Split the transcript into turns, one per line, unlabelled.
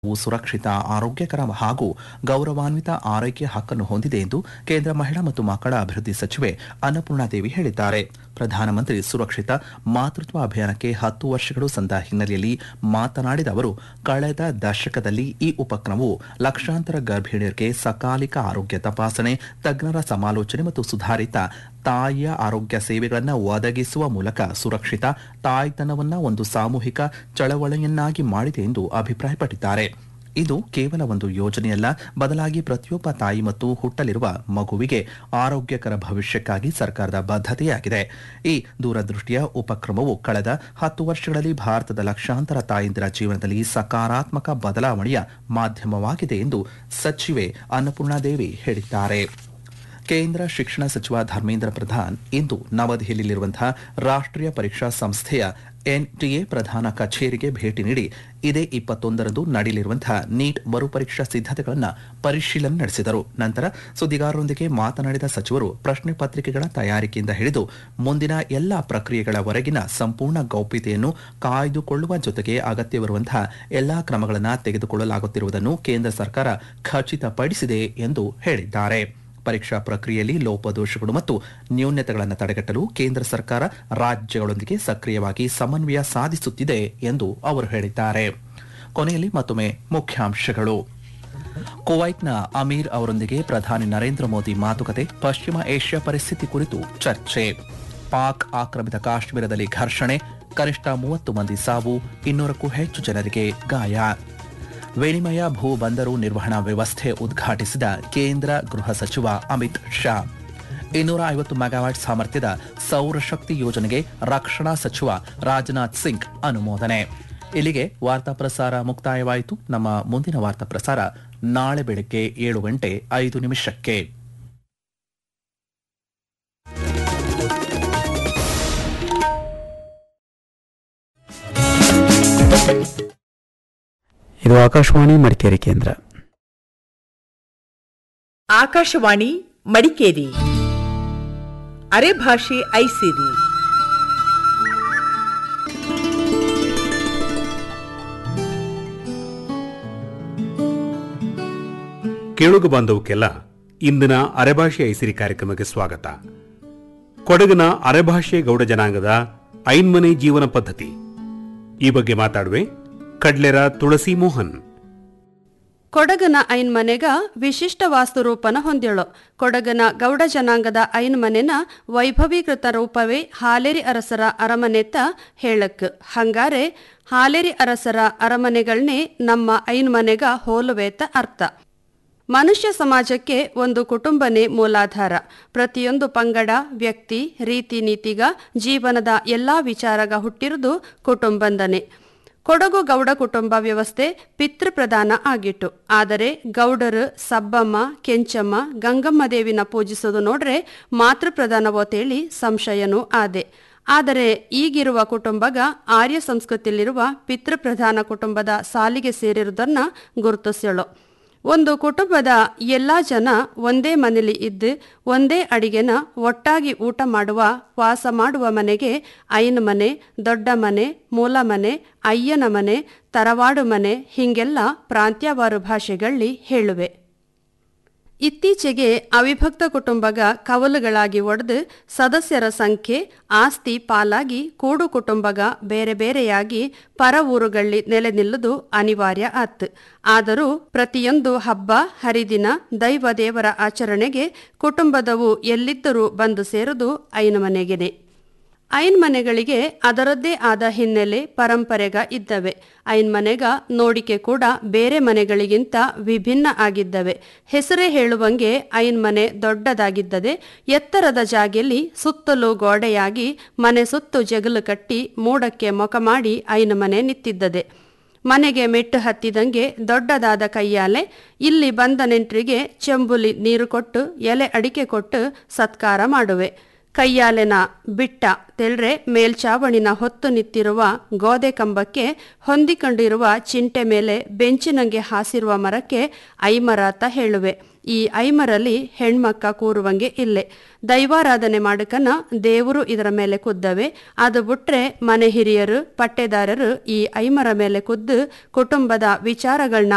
ವು ಸುರಕ್ಷಿತ ಆರೋಗ್ಯಕರ ಹಾಗೂ ಗೌರವಾನ್ವಿತ ಆರೈಕೆ ಹಕ್ಕನ್ನು ಹೊಂದಿದೆ ಎಂದು ಕೇಂದ್ರ ಮಹಿಳಾ ಮತ್ತು ಮಕ್ಕಳ ಅಭಿವೃದ್ಧಿ ಸಚಿವೆ ಅನ್ನಪೂರ್ಣಾದೇವಿ ಹೇಳಿದ್ದಾರೆ ಪ್ರಧಾನಮಂತ್ರಿ ಸುರಕ್ಷಿತ ಮಾತೃತ್ವ ಅಭಿಯಾನಕ್ಕೆ ಹತ್ತು ವರ್ಷಗಳು ಸಂದ ಹಿನ್ನೆಲೆಯಲ್ಲಿ ಮಾತನಾಡಿದ ಅವರು ಕಳೆದ ದಶಕದಲ್ಲಿ ಈ ಉಪಕ್ರಮವು ಲಕ್ಷಾಂತರ ಗರ್ಭಿಣಿಯರಿಗೆ ಸಕಾಲಿಕ ಆರೋಗ್ಯ ತಪಾಸಣೆ ತಜ್ಞರ ಸಮಾಲೋಚನೆ ಮತ್ತು ಸುಧಾರಿತ ತಾಯಿಯ ಆರೋಗ್ಯ ಸೇವೆಗಳನ್ನು ಒದಗಿಸುವ ಮೂಲಕ ಸುರಕ್ಷಿತ ತಾಯ್ತನವನ್ನ ಒಂದು ಸಾಮೂಹಿಕ ಚಳವಳಿಯನ್ನಾಗಿ ಮಾಡಿದೆ ಎಂದು ಅಭಿಪ್ರಾಯಪಟ್ಟಿದ್ದಾರೆ ಇದು ಕೇವಲ ಒಂದು ಯೋಜನೆಯಲ್ಲ ಬದಲಾಗಿ ಪ್ರತಿಯೊಬ್ಬ ತಾಯಿ ಮತ್ತು ಹುಟ್ಟಲಿರುವ ಮಗುವಿಗೆ ಆರೋಗ್ಯಕರ ಭವಿಷ್ಯಕ್ಕಾಗಿ ಸರ್ಕಾರದ ಬದ್ಧತೆಯಾಗಿದೆ ಈ ದೂರದೃಷ್ಟಿಯ ಉಪಕ್ರಮವು ಕಳೆದ ಹತ್ತು ವರ್ಷಗಳಲ್ಲಿ ಭಾರತದ ಲಕ್ಷಾಂತರ ತಾಯಂದಿರ ಜೀವನದಲ್ಲಿ ಸಕಾರಾತ್ಮಕ ಬದಲಾವಣೆಯ ಮಾಧ್ಯಮವಾಗಿದೆ ಎಂದು ಸಚಿವೆ ಅನ್ನಪೂರ್ಣಾದೇವಿ ಹೇಳಿದ್ದಾರೆ ಕೇಂದ್ರ ಶಿಕ್ಷಣ ಸಚಿವ ಧರ್ಮೇಂದ್ರ ಪ್ರಧಾನ್ ಇಂದು ನವದೆಹಲಿಯಲ್ಲಿರುವಂತಹ ರಾಷ್ಟ್ರೀಯ ಪರೀಕ್ಷಾ ಸಂಸ್ಥೆಯ ಎನ್ಟಿಎ ಪ್ರಧಾನ ಕಚೇರಿಗೆ ಭೇಟಿ ನೀಡಿ ಇದೇ ಇಪ್ಪತ್ತೊಂದರಂದು ನಡೆಯಲಿರುವಂತಹ ನೀಟ್ ಮರುಪರೀಕ್ಷಾ ಸಿದ್ಧತೆಗಳನ್ನು ಪರಿಶೀಲನೆ ನಡೆಸಿದರು ನಂತರ ಸುದ್ದಿಗಾರರೊಂದಿಗೆ ಮಾತನಾಡಿದ ಸಚಿವರು ಪ್ರಶ್ನೆ ಪತ್ರಿಕೆಗಳ ತಯಾರಿಕೆಯಿಂದ ಹಿಡಿದು ಮುಂದಿನ ಎಲ್ಲಾ ಪ್ರಕ್ರಿಯೆಗಳವರೆಗಿನ ಸಂಪೂರ್ಣ ಗೌಪ್ಯತೆಯನ್ನು ಕಾಯ್ದುಕೊಳ್ಳುವ ಜೊತೆಗೆ ಅಗತ್ಯವಿರುವಂತಹ ಎಲ್ಲಾ ಕ್ರಮಗಳನ್ನು ತೆಗೆದುಕೊಳ್ಳಲಾಗುತ್ತಿರುವುದನ್ನು ಕೇಂದ್ರ ಸರ್ಕಾರ ಖಚಿತಪಡಿಸಿದೆ ಎಂದು ಹೇಳಿದ್ದಾರೆ ಪರೀಕ್ಷಾ ಪ್ರಕ್ರಿಯೆಯಲ್ಲಿ ಲೋಪದೋಷಗಳು ಮತ್ತು ನ್ಯೂನತೆಗಳನ್ನು ತಡೆಗಟ್ಟಲು ಕೇಂದ್ರ ಸರ್ಕಾರ ರಾಜ್ಯಗಳೊಂದಿಗೆ ಸಕ್ರಿಯವಾಗಿ ಸಮನ್ವಯ ಸಾಧಿಸುತ್ತಿದೆ ಎಂದು ಅವರು ಹೇಳಿದ್ದಾರೆ ಕೊನೆಯಲ್ಲಿ ಮತ್ತೊಮ್ಮೆ ಮುಖ್ಯಾಂಶಗಳು ಕುವೈಟ್ನ ಅಮೀರ್ ಅವರೊಂದಿಗೆ ಪ್ರಧಾನಿ ನರೇಂದ್ರ ಮೋದಿ ಮಾತುಕತೆ ಪಶ್ಚಿಮ ಏಷ್ಯಾ ಪರಿಸ್ಥಿತಿ ಕುರಿತು ಚರ್ಚೆ ಪಾಕ್ ಆಕ್ರಮಿತ ಕಾಶ್ಮೀರದಲ್ಲಿ ಘರ್ಷಣೆ ಕನಿಷ್ಠ ಮೂವತ್ತು ಮಂದಿ ಸಾವು ಇನ್ನೂರಕ್ಕೂ ಹೆಚ್ಚು ಜನರಿಗೆ ಗಾಯ ವಿನಿಮಯ ಭೂ ಬಂದರು ನಿರ್ವಹಣಾ ವ್ಯವಸ್ಥೆ ಉದ್ಘಾಟಿಸಿದ ಕೇಂದ್ರ ಗೃಹ ಸಚಿವ ಅಮಿತ್ ಶಾ ಇನ್ನೂರ ಐವತ್ತು ಮೆಗಾವ್ಯಾಟ್ ಸಾಮರ್ಥ್ಯದ ಸೌರಶಕ್ತಿ ಯೋಜನೆಗೆ ರಕ್ಷಣಾ ಸಚಿವ ರಾಜನಾಥ್ ಸಿಂಗ್ ಅನುಮೋದನೆ ಇಲ್ಲಿಗೆ ವಾರ್ತಾ ಪ್ರಸಾರ ಮುಕ್ತಾಯವಾಯಿತು ನಮ್ಮ ಮುಂದಿನ ವಾರ್ತಾ ಪ್ರಸಾರ ನಾಳೆ ಬೆಳಗ್ಗೆ ಏಳು ಗಂಟೆ ಐದು ನಿಮಿಷಕ್ಕೆ
ಇದು ಆಕಾಶವಾಣಿ ಮಡಿಕೇರಿ ಕೇಂದ್ರ
ಆಕಾಶವಾಣಿ ಮಡಿಕೇರಿ ಅರೆಭಾಷೆ ಐಸಿರಿ
ಕೇಳುಗ ಬಾಂಧವಕ್ಕೆಲ್ಲ ಇಂದಿನ ಅರೆಭಾಷೆ ಐಸಿರಿ ಕಾರ್ಯಕ್ರಮಕ್ಕೆ ಸ್ವಾಗತ ಕೊಡಗಿನ ಅರೆಭಾಷೆ ಗೌಡ ಜನಾಂಗದ ಐನ್ಮನೆ ಜೀವನ ಪದ್ಧತಿ ಈ ಬಗ್ಗೆ ಮಾತಾಡುವೆ ಕಡ್ಲೆರ ತುಳಸಿ ಮೋಹನ್
ಕೊಡಗನ ಐನ್ಮನೆಗ ವಿಶಿಷ್ಟ ವಾಸ್ತುರೂಪನ ಹೊಂದ್ಯಳು ಕೊಡಗನ ಗೌಡ ಜನಾಂಗದ ಐನ್ಮನೆನ ವೈಭವೀಕೃತ ರೂಪವೇ ಹಾಲೇರಿ ಅರಸರ ಅರಮನೆತ್ತ ಹೇಳಕ್ ಹಂಗಾರೆ ಹಾಲೇರಿ ಅರಸರ ಅರಮನೆಗಳನ್ನೇ ನಮ್ಮ ಐನ್ಮನೆಗ ಹೋಲುವೇತ ಅರ್ಥ ಮನುಷ್ಯ ಸಮಾಜಕ್ಕೆ ಒಂದು ಕುಟುಂಬನೇ ಮೂಲಾಧಾರ ಪ್ರತಿಯೊಂದು ಪಂಗಡ ವ್ಯಕ್ತಿ ರೀತಿ ನೀತಿಗ ಜೀವನದ ಎಲ್ಲಾ ವಿಚಾರಗ ಹುಟ್ಟಿರುವುದು ಕುಟುಂಬಂದನೆ ಕೊಡಗು ಗೌಡ ಕುಟುಂಬ ವ್ಯವಸ್ಥೆ ಪಿತೃಪ್ರಧಾನ ಆಗಿತ್ತು ಆದರೆ ಗೌಡರು ಸಬ್ಬಮ್ಮ ಕೆಂಚಮ್ಮ ಗಂಗಮ್ಮ ದೇವಿನ ಪೂಜಿಸೋದು ನೋಡ್ರೆ ಮಾತೃಪ್ರಧಾನವೋ ತೇಳಿ ಸಂಶಯನೂ ಆದೆ ಆದರೆ ಈಗಿರುವ ಕುಟುಂಬಗ ಆರ್ಯ ಸಂಸ್ಕೃತಿಯಲ್ಲಿರುವ ಪಿತೃಪ್ರಧಾನ ಕುಟುಂಬದ ಸಾಲಿಗೆ ಸೇರಿರುವುದನ್ನ ಗುರುತಿಸ್ಯಳು ಒಂದು ಕುಟುಂಬದ ಎಲ್ಲಾ ಜನ ಒಂದೇ ಮನೆಯಲ್ಲಿ ಇದ್ದು ಒಂದೇ ಅಡಿಗೆನ ಒಟ್ಟಾಗಿ ಊಟ ಮಾಡುವ ವಾಸ ಮಾಡುವ ಮನೆಗೆ ಐನ ಮನೆ ದೊಡ್ಡ ಮನೆ ಮೂಲ ಮನೆ ಅಯ್ಯನ ಮನೆ ತರವಾಡು ಮನೆ ಹೀಗೆಲ್ಲ ಪ್ರಾಂತ್ಯವಾರು ಭಾಷೆಗಳಲ್ಲಿ ಹೇಳುವೆ ಇತ್ತೀಚೆಗೆ ಅವಿಭಕ್ತ ಕುಟುಂಬಗ ಕವಲುಗಳಾಗಿ ಒಡೆದು ಸದಸ್ಯರ ಸಂಖ್ಯೆ ಆಸ್ತಿ ಪಾಲಾಗಿ ಕೂಡು ಕುಟುಂಬಗ ಬೇರೆ ಬೇರೆಯಾಗಿ ಪರ ಊರುಗಳಲ್ಲಿ ನೆಲೆ ನಿಲ್ಲುವುದು ಅನಿವಾರ್ಯ ಆತ್ ಆದರೂ ಪ್ರತಿಯೊಂದು ಹಬ್ಬ ಹರಿದಿನ ದೈವ ದೇವರ ಆಚರಣೆಗೆ ಕುಟುಂಬದವು ಎಲ್ಲಿದ್ದರೂ ಬಂದು ಸೇರುವುದು ಐನ ಮನೆಗೆನೆ ಐನ್ ಮನೆಗಳಿಗೆ ಅದರದ್ದೇ ಆದ ಹಿನ್ನೆಲೆ ಪರಂಪರೆಗ ಇದ್ದವೆ ಐನ್ ಮನೆಗ ನೋಡಿಕೆ ಕೂಡ ಬೇರೆ ಮನೆಗಳಿಗಿಂತ ವಿಭಿನ್ನ ಆಗಿದ್ದವೆ ಹೆಸರೇ ಹೇಳುವಂಗೆ ಐನ್ ಮನೆ ದೊಡ್ಡದಾಗಿದ್ದದೆ ಎತ್ತರದ ಜಾಗೆಯಲ್ಲಿ ಸುತ್ತಲೂ ಗೋಡೆಯಾಗಿ ಮನೆ ಸುತ್ತು ಜಗಲು ಕಟ್ಟಿ ಮೂಡಕ್ಕೆ ಮೊಕ ಮಾಡಿ ಐನ್ ಮನೆ ನಿಂತಿದ್ದದೆ ಮನೆಗೆ ಮೆಟ್ಟು ಹತ್ತಿದಂಗೆ ದೊಡ್ಡದಾದ ಕೈಯಾಲೆ ಇಲ್ಲಿ ಬಂದ ನೆಂಟ್ರಿಗೆ ಚೆಂಬುಲಿ ನೀರು ಕೊಟ್ಟು ಎಲೆ ಅಡಿಕೆ ಕೊಟ್ಟು ಸತ್ಕಾರ ಮಾಡುವೆ ಕೈಯಾಲೆನ ಬಿಟ್ಟ ತೆಳ್ರೆ ಮೇಲ್ಚಾವಣಿನ ಹೊತ್ತು ನಿಂತಿರುವ ಗೋದೆ ಕಂಬಕ್ಕೆ ಹೊಂದಿಕೊಂಡಿರುವ ಚಿಂಟೆ ಮೇಲೆ ಬೆಂಚಿನಂಗೆ ಹಾಸಿರುವ ಮರಕ್ಕೆ ಐಮರಾತ ಹೇಳುವೆ ಈ ಐಮರಲ್ಲಿ ಹೆಣ್ಮಕ್ಕ ಕೂರುವಂಗೆ ಇಲ್ಲೇ ದೈವಾರಾಧನೆ ಮಾಡಕನ ದೇವರು ಇದರ ಮೇಲೆ ಕುದ್ದವೆ ಅದು ಬಿಟ್ರೆ ಮನೆ ಹಿರಿಯರು ಪಟ್ಟೆದಾರರು ಈ ಐಮರ ಮೇಲೆ ಕುದ್ದು ಕುಟುಂಬದ ವಿಚಾರಗಳನ್ನ